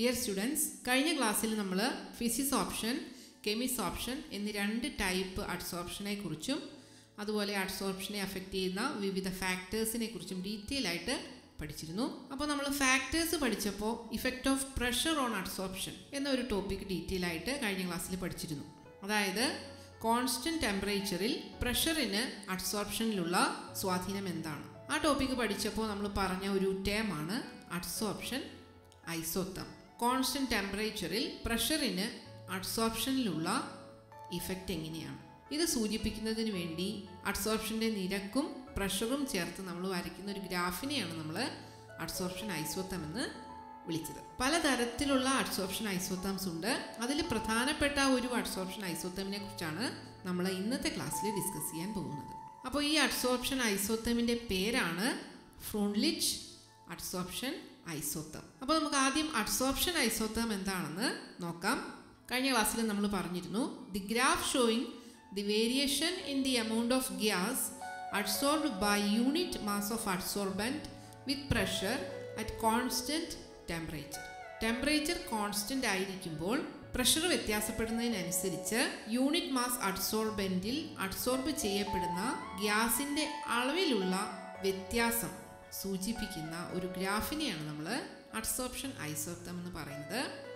Dear students കഴിഞ്ഞ ക്ലാസ്സിൽ നമ്മൾ ഫിസിക്സ് ഓപ്ഷൻ കെമിക്സ് ഓപ്ഷൻ എന്നീ രണ്ട് ടൈപ്പ് അഡ്സോർപ്ഷനെ കുറിച്ചും അതുപോലെ അഡ്സോർപ്ഷനെ അഫക്റ്റ് ചെയ്യുന്ന വിവിധ ഫാക്ടേഴ്സിനെ കുറിച്ചും ഡീറ്റെയിൽ ആയിട്ട് പഠിച്ചിരുന്നു അപ്പോൾ നമ്മൾ ഫാക്ടേഴ്സ് പഠിച്ചപ്പോൾ effect of pressure on adsorption എന്ന ഒരു ടോപ്പിക് ഡീറ്റെയിൽ ആയിട്ട് കഴിഞ്ഞ ക്ലാസ്സിൽ പഠിച്ചിരുന്നു അതായത് കോൺസ്റ്റന്റ് ടെമ്പറേച്ചറിൽ പ്രഷറിന് അഡ്സോർപ്ഷനിലുള്ള സ്വാധീനം എന്താണ് ആ ടോപ്പിക് പഠിച്ചപ്പോൾ നമ്മൾ പറഞ്ഞ ഒരു ടേമാണ് അഡ്സോർപ്ഷൻ ഐസോത്തം കോൺസ്റ്റന്റ് ടെമ്പറേച്ചറിൽ പ്രഷറിന് അഡ്സോർപ്ഷനിലുള്ള ഇഫക്റ്റ് എങ്ങനെയാണ് ഇത് സൂചിപ്പിക്കുന്നതിന് വേണ്ടി അഡ്സോർപ്ഷൻ്റെ നിരക്കും പ്രഷറും ചേർത്ത് നമ്മൾ വരയ്ക്കുന്ന ഒരു ഗ്രാഫിനെയാണ് നമ്മൾ അഡ്സോർപ്ഷൻ ഐസോത്തം എന്ന് വിളിച്ചത് പലതരത്തിലുള്ള അഡ്സോർപ്ഷൻ ഐസോത്തംസ് ഉണ്ട് അതിൽ പ്രധാനപ്പെട്ട ഒരു അഡ്സോർപ്ഷൻ ഐസോത്തമിനെ കുറിച്ചാണ് നമ്മൾ ഇന്നത്തെ ക്ലാസ്സിൽ ഡിസ്കസ് ചെയ്യാൻ പോകുന്നത് അപ്പോൾ ഈ അഡ്സോർപ്ഷൻ ഐസോത്തമിൻ്റെ പേരാണ് ഫ്രോൺലിച്ച് അഡ്സോർപ്ഷൻ ഐസോത്തം അപ്പോൾ നമുക്ക് ആദ്യം അഡ്സോർപ്ഷൻ ഐസോത്തം എന്താണെന്ന് നോക്കാം കഴിഞ്ഞ ക്ലാസ്സിൽ നമ്മൾ പറഞ്ഞിരുന്നു the graph showing the variation in the amount of gas adsorbed by unit mass of adsorbent with pressure at constant temperature temperature constant ആയിരിക്കുമ്പോൾ പ്രഷർ വ്യത്യാസപ്പെടുന്നതിനനുസരിച്ച് യൂണിറ്റ് മാസ് അഡ്സോർബൻറ്റിൽ അഡ്സോർബ് ചെയ്യപ്പെടുന്ന ഗ്യാസിൻ്റെ അളവിലുള്ള വ്യത്യാസം സൂചിപ്പിക്കുന്ന ഒരു ഗ്രാഫിനെയാണ് നമ്മൾ അഡ്സോർപ്ഷൻ ഐസോപ്തം എന്ന് പറയുന്നത്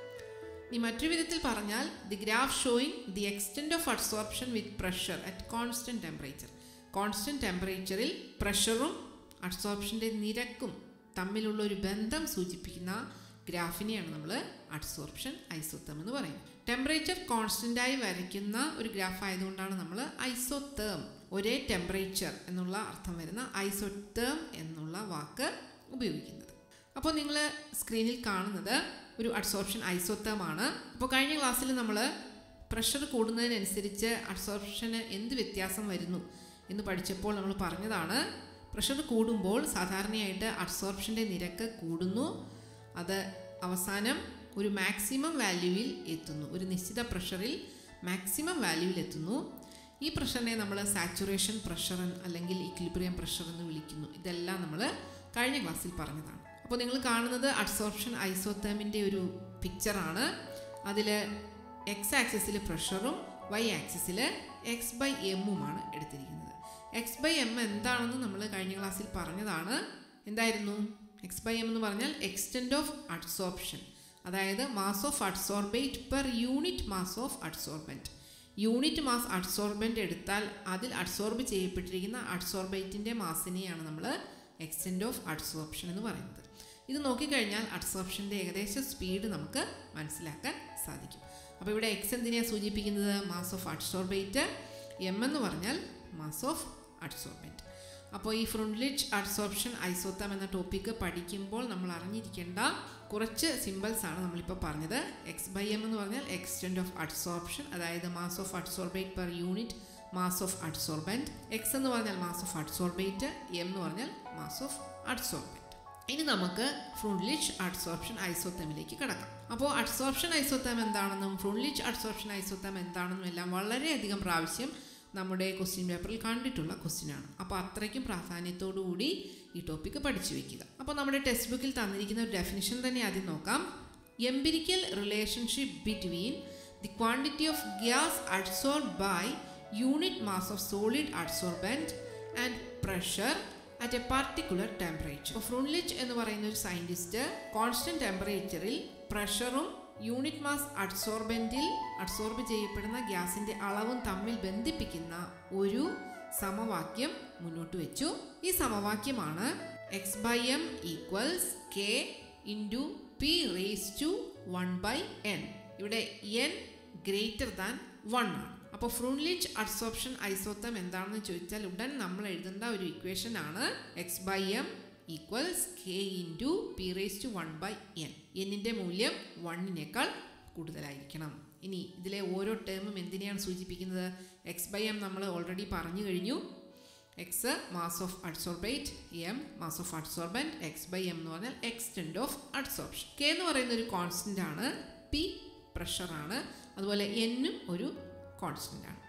ഇനി മറ്റൊരു വിധത്തിൽ പറഞ്ഞാൽ the graph showing the extent of adsorption with pressure at constant temperature constant ടെമ്പറേച്ചറിൽ പ്രഷറും അഡ്സോർപ്ഷൻ്റെ നിരക്കും തമ്മിലുള്ള ഒരു ബന്ധം സൂചിപ്പിക്കുന്ന ഗ്രാഫിനെയാണ് നമ്മൾ അഡ്സോർപ്ഷൻ ഐസോത്തം എന്ന് പറയുന്നത് ടെമ്പറേച്ചർ കോൺസ്റ്റൻ്റായി വരയ്ക്കുന്ന ഒരു ഗ്രാഫ് ആയതുകൊണ്ടാണ് നമ്മൾ ഐസോത്തേം ഒരേ ടെമ്പറേച്ചർ എന്നുള്ള അർത്ഥം വരുന്ന ഐസോത്തേം എന്നുള്ള വാക്ക് ഉപയോഗിക്കുന്നത് അപ്പോൾ നിങ്ങൾ സ്ക്രീനിൽ കാണുന്നത് ഒരു അഡ്സോർപ്ഷൻ ഐസോത്തേമാണ് അപ്പോൾ കഴിഞ്ഞ ക്ലാസ്സിൽ നമ്മൾ പ്രഷർ കൂടുന്നതിനനുസരിച്ച് അഡ്സോർപ്ഷന് എന്ത് വ്യത്യാസം വരുന്നു എന്ന് പഠിച്ചപ്പോൾ നമ്മൾ പറഞ്ഞതാണ് പ്രഷർ കൂടുമ്പോൾ സാധാരണയായിട്ട് അഡ്സോർപ്ഷൻ്റെ നിരക്ക് കൂടുന്നു അത് അവസാനം ഒരു മാക്സിമം വാല്യൂവിൽ എത്തുന്നു ഒരു നിശ്ചിത പ്രഷറിൽ മാക്സിമം വാല്യൂവിൽ എത്തുന്നു ഈ പ്രഷറിനെ നമ്മൾ സാച്ചുറേഷൻ പ്രഷർ അല്ലെങ്കിൽ ഇക്വിലിബ്രിയം പ്രഷർ എന്ന് വിളിക്കുന്നു ഇതെല്ലാം നമ്മൾ കഴിഞ്ഞ ക്ലാസ്സിൽ പറഞ്ഞതാണ് അപ്പോൾ നിങ്ങൾ കാണുന്നത് അഡ്സോർപ്ഷൻ ഐസോത്തേമിൻ്റെ ഒരു പിക്ചറാണ് അതിൽ എക്സ് ആക്സിസിൽ പ്രഷറും വൈ ആക്സിസിൽ എക്സ് ബൈ എമ്മുമാണ് എടുത്തിരിക്കുന്നത് എക്സ് ബൈ എം എന്താണെന്ന് നമ്മൾ കഴിഞ്ഞ ക്ലാസ്സിൽ പറഞ്ഞതാണ് എന്തായിരുന്നു എക്സ് ബൈ എം എന്ന് പറഞ്ഞാൽ എക്സ്റ്റെൻറ്റ് ഓഫ് അഡ്സോർപ്ഷൻ അതായത് mass of adsorbate per unit mass of adsorbent unit mass adsorbent എടുത്താൽ അതിൽ അഡ്സോർബ് ചെയ്യപ്പെട്ടിരിക്കുന്ന അഡ്സോർബേറ്റിൻ്റെ മാസിനെയാണ് നമ്മൾ എക്സ്റ്റെൻറ്റ് ഓഫ് അഡ്സോർപ്ഷൻ എന്ന് പറയുന്നത് ഇത് നോക്കിക്കഴിഞ്ഞാൽ അഡ്സോർപ്ഷൻ്റെ ഏകദേശ സ്പീഡ് നമുക്ക് മനസ്സിലാക്കാൻ സാധിക്കും അപ്പോൾ ഇവിടെ എക്സ് എന്തിനെയാണ് സൂചിപ്പിക്കുന്നത് മാസ് ഓഫ് അഡ്സോർബേറ്റ് എം എന്ന് പറഞ്ഞാൽ മാസ് ഓഫ് അഡ്സോർബൻറ്റ് അപ്പോൾ ഈ ഫ്രണ്ട്ലിച്ച് അഡ്സോർപ്ഷൻ ഐസോത്തം എന്ന ടോപ്പിക്ക് പഠിക്കുമ്പോൾ നമ്മൾ അറിഞ്ഞിരിക്കേണ്ട കുറച്ച് സിമ്പിൾസ് ആണ് നമ്മളിപ്പോൾ പറഞ്ഞത് എക്സ് ബൈ എം എന്ന് പറഞ്ഞാൽ എക്സ്റ്റെൻറ്റ് ഓഫ് അഡ്സോർപ്ഷൻ അതായത് mass of adsorbate per unit mass of adsorbent X എന്ന് പറഞ്ഞാൽ മാസ് ഓഫ് അഡ്സോർബേറ്റ് എം എന്ന് പറഞ്ഞാൽ മാസ് ഓഫ് അഡ്സോർബൻറ്റ് ഇനി നമുക്ക് ഫ്രണ്ട്ലിച്ച് അഡ്സോർപ്ഷൻ ഐസോത്തമിലേക്ക് കിടക്കാം അപ്പോൾ അഡ്സോർപ്ഷൻ ഐസോത്തം എന്താണെന്നും ഫ്രണ്ട്ലിച്ച് അഡ്സോർപ്ഷൻ ഐസോത്തം എന്താണെന്നും എല്ലാം വളരെയധികം പ്രാവശ്യം നമ്മുടെ ക്വസ്റ്റ്യൻ പേപ്പറിൽ കണ്ടിട്ടുള്ള ക്വസ്റ്റ്യനാണ് അപ്പോൾ അത്രയ്ക്കും പ്രാധാന്യത്തോടു കൂടി ഈ ടോപ്പിക്ക് പഠിച്ചു വയ്ക്കുക അപ്പോൾ നമ്മുടെ ടെക്സ്റ്റ് ബുക്കിൽ തന്നിരിക്കുന്ന ഒരു ഡെഫിനിഷൻ തന്നെ ആദ്യം നോക്കാം empirical relationship between the quantity of gas adsorb by unit mass of solid adsorbent and pressure at a particular temperature Freundlich എന്ന് പറയുന്ന ഒരു സയൻറ്റിസ്റ്റ് കോൺസ്റ്റൻറ്റ് ടെമ്പറേച്ചറിൽ പ്രഷറും യൂണിറ്റ് മാസ് അഡ്സോർബൻറ്റിൽ അഡ്സോർബ് ചെയ്യപ്പെടുന്ന ഗ്യാസിൻ്റെ അളവും തമ്മിൽ ബന്ധിപ്പിക്കുന്ന ഒരു സമവാക്യം മുന്നോട്ട് വെച്ചു ഈ സമവാക്യമാണ് X by M equals K into P raise to one by N ഇവിടെ എൻ ഗ്രേറ്റർ ദാൻ വൺ ആണ് അപ്പോൾ ഫ്രൂൺലിച്ച് അഡ്സോർപ്ഷൻ ഐസോത്തം എന്താണെന്ന് ചോദിച്ചാൽ ഉടൻ നമ്മൾ എഴുതേണ്ട ഒരു ഇക്വേഷൻ ആണ് X by M equals K into P raise to one by N എന്നിൻ്റെ മൂല്യം വണ്ണിനേക്കാൾ കൂടുതലായിരിക്കണം ഇനി ഇതിലെ ഓരോ ടേമും എന്തിനെയാണ് സൂചിപ്പിക്കുന്നത് എക്സ് ബൈ എം നമ്മൾ ഓൾറെഡി പറഞ്ഞു കഴിഞ്ഞു x mass of adsorbate m mass of adsorbent x by M എന്ന് പറഞ്ഞാൽ എക്സ്റ്റെൻഡ് ഓഫ് അഡ്സോർപ്ഷൻ കെ എന്ന് പറയുന്ന ഒരു കോൺസ്റ്റൻ്റ് ആണ് പി പ്രഷറാണ് അതുപോലെ എന്നും ഒരു കോൺസ്റ്റൻ്റ് ആണ്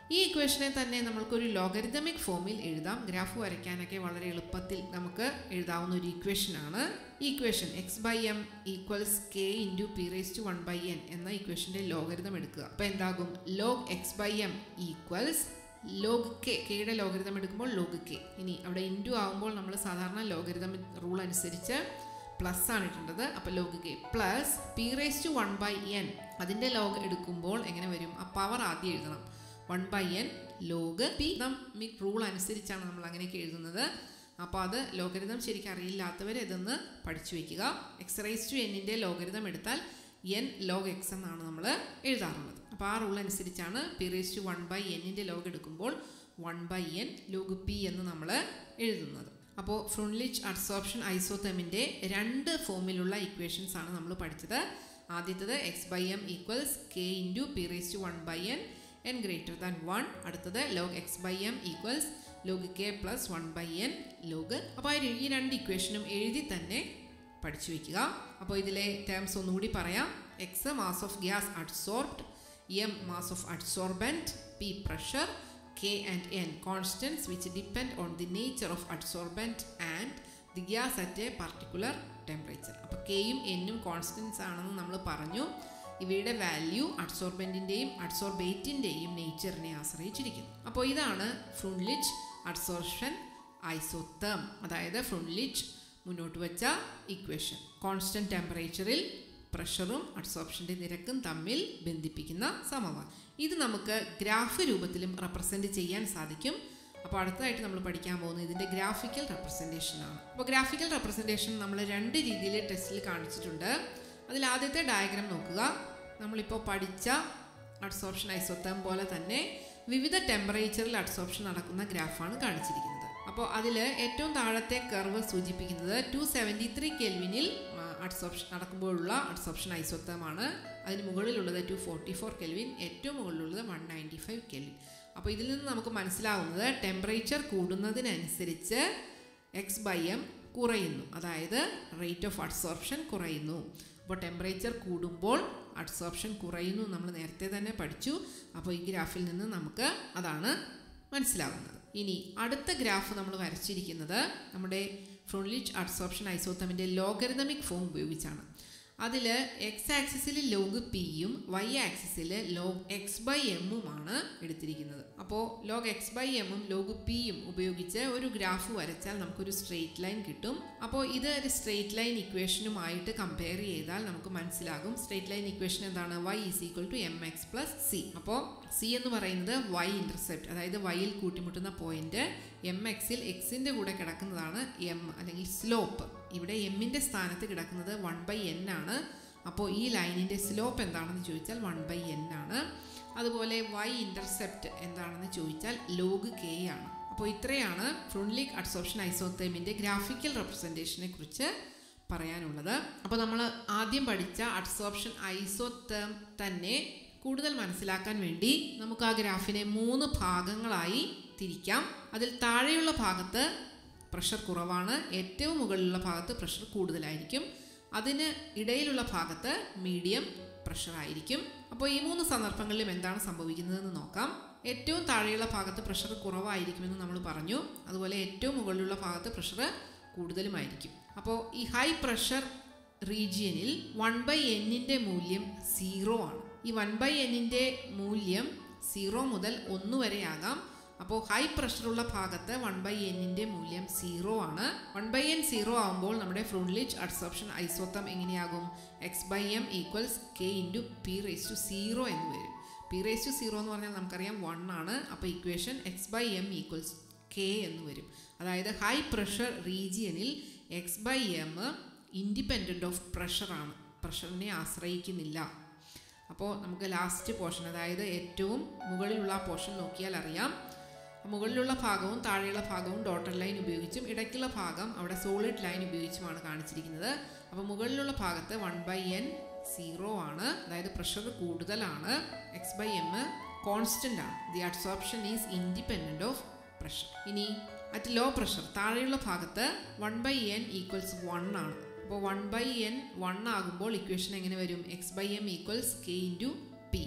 ഈ ഇക്വേഷനെ തന്നെ നമ്മൾക്കൊരു ലോഗരിതമിക് ഫോമിൽ എഴുതാം ഗ്രാഫ് വരയ്ക്കാനൊക്കെ വളരെ എളുപ്പത്തിൽ നമുക്ക് എഴുതാവുന്ന ഒരു ഇക്വേഷനാണ് ഈ equation x by M equals K into P raise to one by n എന്ന ഇക്വേഷൻ്റെ ലോഗരിതം എടുക്കുക അപ്പോൾ എന്താകും log x by M equals log k കെയുടെ ലോഗരിതം എടുക്കുമ്പോൾ ലോഗ് കെ ഇനി അവിടെ ഇൻറ്റു ആകുമ്പോൾ നമ്മൾ സാധാരണ ലോഗരിതം റൂൾ അനുസരിച്ച് പ്ലസ് ആണ് ഇട്ടേണ്ടത് അപ്പോൾ log k plus p raise to one by n അതിൻ്റെ ലോഗ് എടുക്കുമ്പോൾ എങ്ങനെ വരും ആ പവർ ആദ്യം എഴുതണം one by n log p മിക് റൂൾ അനുസരിച്ചാണ് നമ്മൾ അങ്ങനെയൊക്കെ എഴുതുന്നത് അപ്പോൾ അത് ലോഗരിതം ശരിക്കും അറിയില്ലാത്തവർ ഇതൊന്ന് പഠിച്ചു വയ്ക്കുക എക്സ് റേസ് ടു എന്നിൻ്റെ ലോഗരിതം എടുത്താൽ എൻ ലോഗ് എക്സ് എന്നാണ് നമ്മൾ എഴുതാറുള്ളത് അപ്പോൾ ആ റൂൾ അനുസരിച്ചാണ് p raise to one by എന്നിൻ്റെ ലോഗ് എടുക്കുമ്പോൾ one by n log p എന്ന് നമ്മൾ എഴുതുന്നത് അപ്പോൾ ഫ്രണ്ട്ലിച്ച് അഡ്സോപ്ഷൻ ഐസോതെമിൻ്റെ രണ്ട് ഫോമിലുള്ള ഇക്വേഷൻസ് ആണ് നമ്മൾ പഠിച്ചത് ആദ്യത്തത് x by M equals K into P raise to one by n n greater than one അടുത്തത് log x by M equals log k plus one by n log അപ്പോൾ ഈ രണ്ട് ഇക്വേഷനും എഴുതി തന്നെ പഠിച്ചു വയ്ക്കുക അപ്പോൾ ഇതിലെ ടേംസ് ഒന്നുകൂടി പറയാം x mass of gas adsorbed m mass of adsorbent p pressure K and N constants which depend on the nature of adsorbent and the gas at a particular temperature. അപ്പോൾ കെയും എന്നും കോൺസ്റ്റൻസ് ആണെന്ന് നമ്മൾ പറഞ്ഞു ഇവയുടെ value അഡ്സോർബൻറ്റിൻ്റെയും അഡ്സോർബേറ്റിൻ്റെയും നേച്ചറിനെ ആശ്രയിച്ചിരിക്കുന്നു അപ്പോൾ ഇതാണ് ഫ്രുൺലിച്ച് അഡ്സോർഷൻ ഐസോത്തേം അതായത് ഫ്രുൺലിച്ച് മുന്നോട്ട് വെച്ച ഇക്വേഷൻ കോൺസ്റ്റൻറ്റ് ടെമ്പറേച്ചറിൽ പ്രഷറും അഡ്സോർപ്ഷൻ്റെ നിരക്കും തമ്മിൽ ബന്ധിപ്പിക്കുന്ന സമവാക്യം ഇത് നമുക്ക് ഗ്രാഫ് രൂപത്തിലും റെപ്രസെൻറ്റ് ചെയ്യാൻ സാധിക്കും അപ്പോൾ അടുത്തതായിട്ട് നമ്മൾ പഠിക്കാൻ പോകുന്നത് ഇതിൻ്റെ ഗ്രാഫിക്കൽ റെപ്രസെൻറ്റേഷൻ ആണ് അപ്പോൾ ഗ്രാഫിക്കൽ റെപ്രസെൻറ്റേഷൻ നമ്മൾ രണ്ട് രീതിയിൽ ടെസ്റ്റിൽ കാണിച്ചിട്ടുണ്ട് അതിൽ ആദ്യത്തെ ഡയഗ്രാം നോക്കുക നമ്മളിപ്പോൾ പഠിച്ച അഡ്സോർപ്ഷൻ ഐസോത്തേം പോലെ തന്നെ വിവിധ ടെമ്പറേച്ചറിൽ അഡ്സോർപ്ഷൻ നടക്കുന്ന ഗ്രാഫാണ് കാണിച്ചിരിക്കുന്നത് അപ്പോൾ അതിൽ ഏറ്റവും താഴത്തെ കർവ് സൂചിപ്പിക്കുന്നത് ടു സെവൻറ്റി ത്രീ കെൽവിനിൽ അഡ്സോപ്ഷൻ നടക്കുമ്പോഴുള്ള അഡ്സോപ്ഷൻ ഐസോത്തമാണ് അതിന് മുകളിലുള്ളത് ടു ഫോർട്ടി ഫോർ കെൽവിൻ ഏറ്റവും മുകളിലുള്ളത് വൺ നയൻറ്റി ഫൈവ് കെൽവിൻ അപ്പോൾ ഇതിൽ നിന്ന് നമുക്ക് മനസ്സിലാവുന്നത് ടെമ്പറേച്ചർ കൂടുന്നതിനനുസരിച്ച് എക്സ് ബൈ എം കുറയുന്നു അതായത് റേറ്റ് ഓഫ് അഡ്സോർപ്ഷൻ കുറയുന്നു അപ്പോൾ ടെമ്പറേച്ചർ കൂടുമ്പോൾ അഡ്സോർപ്ഷൻ കുറയുന്നു നമ്മൾ നേരത്തെ തന്നെ പഠിച്ചു അപ്പോൾ ഈ ഗ്രാഫിൽ നിന്ന് നമുക്ക് അതാണ് മനസ്സിലാവുന്നത് ഇനി അടുത്ത ഗ്രാഫ് നമ്മൾ വരച്ചിരിക്കുന്നത് നമ്മുടെ ഫ്രോൺലിച്ച് അഡ്സോപ്ഷൻ ഐസോത്തമിൻ്റെ ലോഗരിതമിക് ഫോം ഉപയോഗിച്ചാണ് അതിൽ എക്സ് ആക്സിസിൽ ലോഗ് പിയും വൈ ആക്സിസിൽ ലോഗ് എക്സ് ബൈ എമ്മുമാണ് എടുത്തിരിക്കുന്നത് അപ്പോൾ ലോഗ് എക്സ് ബൈ എമ്മും ലോഗ് പിയും ഉപയോഗിച്ച് ഒരു ഗ്രാഫ് വരച്ചാൽ നമുക്കൊരു സ്ട്രെയിറ്റ് ലൈൻ കിട്ടും അപ്പോൾ ഇത് ഒരു സ്ട്രെയിറ്റ് ലൈൻ ഇക്വേഷനുമായിട്ട് കമ്പയർ ചെയ്താൽ നമുക്ക് മനസ്സിലാകും സ്ട്രെയിറ്റ് ലൈൻ ഇക്വേഷൻ എന്താണ് y is equal to m x plus c അപ്പോൾ സി എന്ന് പറയുന്നത് വൈ ഇൻ്റർസെപ്റ്റ് അതായത് വൈയിൽ കൂട്ടിമുട്ടുന്ന പോയിന്റ് എം എക്സിൽ എക്സിൻ്റെ കൂടെ കിടക്കുന്നതാണ് എം അല്ലെങ്കിൽ സ്ലോപ്പ് ഇവിടെ എമ്മിൻ്റെ സ്ഥാനത്ത് കിടക്കുന്നത് വൺ ബൈ എൻ ആണ് അപ്പോൾ ഈ ലൈനിൻ്റെ സ്ലോപ്പ് എന്താണെന്ന് ചോദിച്ചാൽ വൺ ബൈ എൻ ആണ് അതുപോലെ വൈ ഇൻ്റർസെപ്റ്റ് എന്താണെന്ന് ചോദിച്ചാൽ ലോഗ് കെ ആണ് അപ്പോൾ ഇത്രയാണ് ഫ്രണ്ട്ലിക് അഡ്സോപ്ഷൻ ഐസോത്തേമിൻ്റെ ഗ്രാഫിക്കൽ റെപ്രസെൻറ്റേഷനെ കുറിച്ച് പറയാനുള്ളത് അപ്പോൾ നമ്മൾ ആദ്യം പഠിച്ച അഡ്സോപ്ഷൻ ഐസോത്തേം തന്നെ കൂടുതൽ മനസ്സിലാക്കാൻ വേണ്ടി നമുക്ക് ആ ഗ്രാഫിനെ മൂന്ന് ഭാഗങ്ങളായി തിരിക്കാം അതിൽ താഴെയുള്ള ഭാഗത്ത് പ്രഷർ കുറവാണ് ഏറ്റവും മുകളിലുള്ള ഭാഗത്ത് പ്രഷർ കൂടുതലായിരിക്കും അതിന് ഇടയിലുള്ള ഭാഗത്ത് മീഡിയം പ്രഷർ ആയിരിക്കും അപ്പോൾ ഈ മൂന്ന് സന്ദർഭങ്ങളിലും എന്താണ് സംഭവിക്കുന്നതെന്ന് നോക്കാം ഏറ്റവും താഴെയുള്ള ഭാഗത്ത് പ്രഷർ കുറവായിരിക്കുമെന്ന് നമ്മൾ പറഞ്ഞു അതുപോലെ ഏറ്റവും മുകളിലുള്ള ഭാഗത്ത് പ്രഷർ കൂടുതലുമായിരിക്കും അപ്പോൾ ഈ ഹൈ പ്രഷർ റീജിയനിൽ വൺ ബൈ എന്നിൻ്റെ മൂല്യം സീറോ ആണ് ഈ വൺ ബൈ എന്നിൻ്റെ മൂല്യം സീറോ മുതൽ ഒന്ന് വരെ ആകാം അപ്പോൾ ഹൈ പ്രഷറുള്ള ഭാഗത്ത് വൺ ബൈ എന്നിൻ്റെ മൂല്യം സീറോ ആണ് വൺ ബൈ എൻ സീറോ ആകുമ്പോൾ നമ്മുടെ ഫ്രൂൺലിച്ച് അഡ്സോപ്ഷൻ ഐസോത്തം എങ്ങനെയാകും x by M equals K into P raise to zero എന്ന് വരും പി റേസ് ടു സീറോ എന്ന് പറഞ്ഞാൽ നമുക്കറിയാം വൺ ആണ് അപ്പോൾ equation x by M equals k എന്ന് വരും അതായത് ഹൈ പ്രഷർ റീജിയനിൽ x by m independent of പ്രഷറാണ് പ്രഷറിനെ ആശ്രയിക്കുന്നില്ല അപ്പോൾ നമുക്ക് ലാസ്റ്റ് പോർഷൻ അതായത് ഏറ്റവും മുകളിലുള്ള പോർഷൻ നോക്കിയാൽ അറിയാം മുകളിലുള്ള ഭാഗവും താഴെയുള്ള ഭാഗവും ഡോട്ടർ ലൈൻ ഉപയോഗിച്ചും ഇടയ്ക്കുള്ള ഭാഗം അവിടെ സോളിഡ് ലൈൻ ഉപയോഗിച്ചുമാണ് കാണിച്ചിരിക്കുന്നത് അപ്പോൾ മുകളിലുള്ള ഭാഗത്ത് വൺ ബൈ എൻ സീറോ ആണ് അതായത് പ്രഷർ കൂടുതലാണ് എക്സ് ബൈ എം കോൺസ്റ്റൻ്റ് ആണ് the adsorption is independent of pressure ഇനി അറ്റ് ലോ പ്രഷർ താഴെയുള്ള ഭാഗത്ത് one by n equals one ആണ് അപ്പോൾ വൺ ബൈ എൻ വൺ ആകുമ്പോൾ ഇക്വേഷൻ എങ്ങനെ വരും x by M equals K into p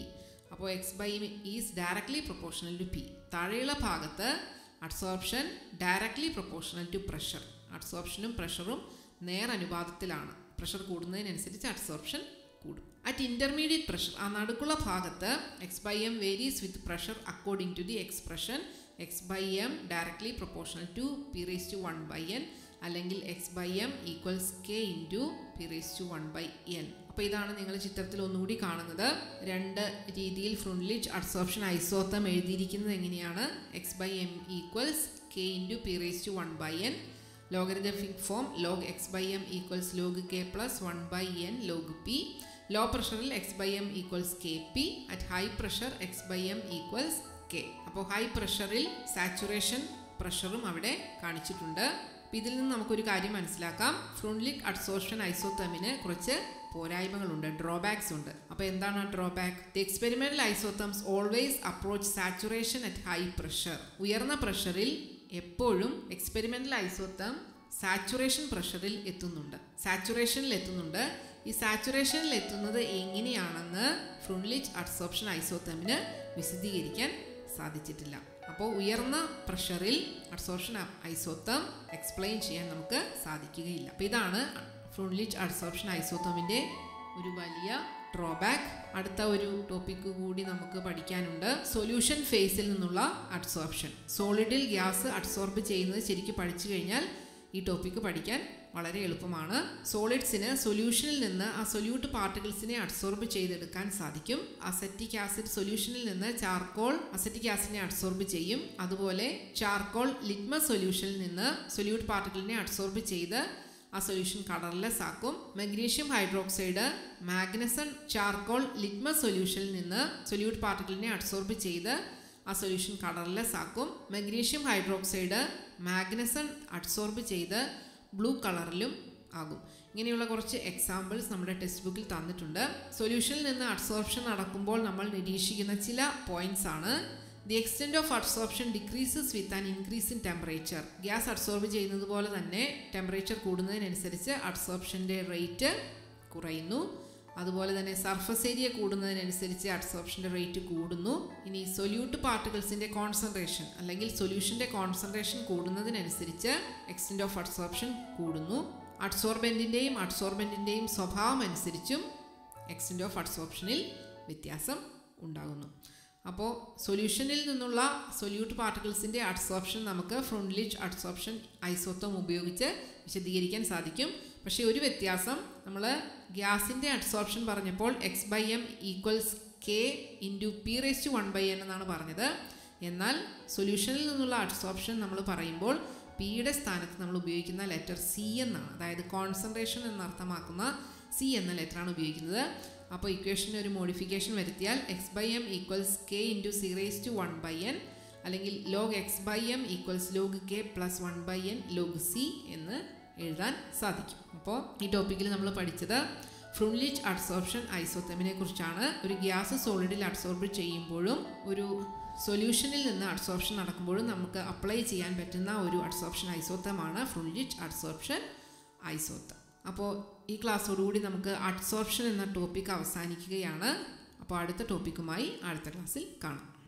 അപ്പോൾ x by m is directly proportional to p താഴെയുള്ള ഭാഗത്ത് adsorption directly proportional to pressure അഡ്സോർപ്ഷനും പ്രഷറും നേരനുപാതത്തിലാണ് പ്രഷർ കൂടുന്നതിനനുസരിച്ച് അഡ്സോർപ്ഷൻ കൂടും അറ്റ് ഇൻ്റർമീഡിയറ്റ് പ്രഷർ ആ നടുക്കുള്ള ഭാഗത്ത് x by m varies with pressure according to the expression x by m directly proportional to p raise to one by n അല്ലെങ്കിൽ x by M equals K into P raise to one by n അപ്പോൾ ഇതാണ് നിങ്ങൾ ചിത്രത്തിൽ ഒന്നുകൂടി കാണുന്നത് രണ്ട് രീതിയിൽ ഫ്രണ്ട്ലിച്ച് adsorption isotherm എഴുതിയിരിക്കുന്നത് എങ്ങനെയാണ് x by M equals K into P raise to one by n logarithmic form log x by M equals log k plus one by n log p low പ്രഷറിൽ x by M equals k p at high pressure x by M equals k അപ്പോൾ high പ്രഷറിൽ saturation പ്രഷറും അവിടെ കാണിച്ചിട്ടുണ്ട് അപ്പോൾ ഇതിൽ നിന്ന് നമുക്കൊരു കാര്യം മനസ്സിലാക്കാം ഫ്രണ്ട്ലിക് അഡ്സോർഷൻ ഐസോത്തമിന് കുറച്ച് പോരായ്മകളുണ്ട് ഡ്രോബാക്സ് ഉണ്ട് അപ്പോൾ എന്താണ് ആ drawback the experimental isotherms always approach saturation at high pressure ഉയർന്ന പ്രഷറിൽ എപ്പോഴും എക്സ്പെരിമെൻ്റൽ ഐസോത്തം സാച്ചുറേഷൻ പ്രഷറിൽ എത്തുന്നുണ്ട് സാച്ചുറേഷനിൽ എത്തുന്നുണ്ട് ഈ സാച്ചുറേഷനിൽ എത്തുന്നത് എങ്ങനെയാണെന്ന് ഫ്രണ്ട്ലിച്ച് അഡ്സോപ്ഷൻ ഐസോത്തമിന് വിശദീകരിക്കാൻ സാധിച്ചിട്ടില്ല അപ്പോൾ ഉയർന്ന പ്രഷറിൽ അഡ്സോർഷൻ ഐസോത്തം എക്സ്പ്ലെയിൻ ചെയ്യാൻ നമുക്ക് സാധിക്കുകയില്ല അപ്പോൾ ഇതാണ് ഫ്രണ്ട്ലിച്ച് അഡ്സോർഷൻ ഐസോത്തമിൻ്റെ ഒരു വലിയ ഡ്രോബാക്ക് അടുത്ത ഒരു ടോപ്പിക്ക് കൂടി നമുക്ക് പഠിക്കാനുണ്ട് സൊല്യൂഷൻ ഫേസിൽ നിന്നുള്ള അഡ്സോർപ്ഷൻ സോളിഡിൽ ഗ്യാസ് അഡ്സോർബ് ചെയ്യുന്നത് ശരിക്കും പഠിച്ചു കഴിഞ്ഞാൽ ഈ ടോപ്പിക്ക് പഠിക്കാൻ വളരെ എളുപ്പമാണ് സോളിഡ്സിന് സൊല്യൂഷനിൽ നിന്ന് ആ സൊല്യൂട്ട് പാർട്ടിക്കിൾസിനെ അഡ്സോർബ് ചെയ്തെടുക്കാൻ സാധിക്കും അസറ്റിക് ആസിഡ് സൊല്യൂഷനിൽ നിന്ന് ചാർക്കോൾ അസറ്റിക് ആസിഡിനെ അഡ്സോർബ് ചെയ്യും അതുപോലെ ചാർക്കോൾ ലിറ്റ്മസ് സൊല്യൂഷനിൽ നിന്ന് സൊല്യൂട്ട് പാർട്ടിക്കിളിനെ അഡ്സോർബ് ചെയ്ത് ആ സൊല്യൂഷൻ കളർലെസ് ആക്കും magnesium hydroxide magneson charcoal litmus സൊല്യൂഷനിൽ നിന്ന് സൊല്യൂട്ട് പാർട്ടിക്കിളിനെ അഡ്സോർബ് ചെയ്ത് ആ സൊല്യൂഷൻ കളർലെസ് ആക്കും മഗ്നീഷ്യം ഹൈഡ്രോക്സൈഡ് മാഗ്നസൺ അഡ്സോർബ് ചെയ്ത് ബ്ലൂ കളറിലും ആകും ഇങ്ങനെയുള്ള കുറച്ച് എക്സാമ്പിൾസ് നമ്മുടെ ടെക്സ്റ്റ് ബുക്കിൽ തന്നിട്ടുണ്ട് സൊല്യൂഷനിൽ നിന്ന് അഡ്സോർപ്ഷൻ നടക്കുമ്പോൾ നമ്മൾ നിരീക്ഷിക്കുന്ന ചില പോയിന്റ്സ് ആണ് the extent of adsorption decreases with an increase in temperature gas adsorb ചെയ്യുന്നത് പോലെ തന്നെ ടെമ്പറേച്ചർ കൂടുന്നതിനനുസരിച്ച് അഡ്സോർപ്ഷൻ്റെ റേറ്റ് കുറയുന്നു അതുപോലെ തന്നെ സർഫസ് ഏരിയ കൂടുന്നതിനനുസരിച്ച് അഡ്സോർപ്ഷൻ്റെ റേറ്റ് കൂടുന്നു ഇനി സൊല്യൂട്ട് പാർട്ടിക്കിൾസിൻ്റെ കോൺസെൻട്രേഷൻ അല്ലെങ്കിൽ സൊല്യൂഷൻ്റെ കോൺസെൻട്രേഷൻ കൂടുന്നതിനനുസരിച്ച് എക്സ്റ്റെൻറ്റ് ഓഫ് അഡ്സോർപ്ഷൻ കൂടുന്നു അഡ്സോർബൻറ്റിൻ്റെയും അഡ്സോർബൻറ്റിൻ്റെയും സ്വഭാവം അനുസരിച്ചും എക്സ്റ്റെൻറ്റ് ഓഫ് അഡ്സോർപ്ഷനിൽ വ്യത്യാസം ഉണ്ടാകുന്നു അപ്പോൾ സൊല്യൂഷനിൽ നിന്നുള്ള സൊല്യൂട്ട് പാർട്ടിക്കിൾസിൻ്റെ അഡ്സോർപ്ഷൻ നമുക്ക് ഫ്രണ്ട്ലിച്ച് അഡ്സോർപ്ഷൻ ഐസോത്തം ഉപയോഗിച്ച് വിശദീകരിക്കാൻ സാധിക്കും പക്ഷേ ഒരു വ്യത്യാസം നമ്മൾ ഗ്യാസിൻ്റെ അഡ്സോർപ്ഷൻ പറഞ്ഞപ്പോൾ x by M equals K into P raise to one by n എന്നാണ് പറഞ്ഞത് എന്നാൽ സൊല്യൂഷനിൽ നിന്നുള്ള അഡ്സോർപ്ഷൻ നമ്മൾ പറയുമ്പോൾ പിയുടെ സ്ഥാനത്ത് നമ്മൾ ഉപയോഗിക്കുന്ന ലെറ്റർ സി എന്നാണ് അതായത് കോൺസെൻട്രേഷൻ എന്നർത്ഥമാക്കുന്ന സി എന്ന ലെറ്ററാണ് ഉപയോഗിക്കുന്നത് അപ്പോൾ ഇക്വേഷന് ഒരു മോഡിഫിക്കേഷൻ വരുത്തിയാൽ x by M equals K into c raise to one by n അല്ലെങ്കിൽ log x by M equals log k plus one by n log c എന്ന് എഴുതാൻ സാധിക്കും അപ്പോൾ ഈ ടോപ്പിക്കിൽ നമ്മൾ പഠിച്ചത് ഫ്രണ്ട്ലിച്ച് അഡ്സോർപ്ഷൻ ഐസോത്തമിനെ കുറിച്ചാണ് ഒരു ഗ്യാസ് സോളിഡിൽ അഡ്സോർബ് ചെയ്യുമ്പോഴും ഒരു സൊല്യൂഷനിൽ നിന്ന് അഡ്സോർപ്ഷൻ നടക്കുമ്പോഴും നമുക്ക് അപ്ലൈ ചെയ്യാൻ പറ്റുന്ന ഒരു അഡ്സോർപ്ഷൻ ഐസോത്തമാണ് ഫ്രണ്ട്ലിച്ച് അഡ്സോർപ്ഷൻ ഐസോത്തം അപ്പോൾ ഈ ക്ലാസ്സോടുകൂടി നമുക്ക് അഡ്സോർപ്ഷൻ എന്ന ടോപ്പിക് അവസാനിക്കുകയാണ് അപ്പോൾ അടുത്ത ടോപ്പിക്കുമായി അടുത്ത ക്ലാസ്സിൽ കാണാം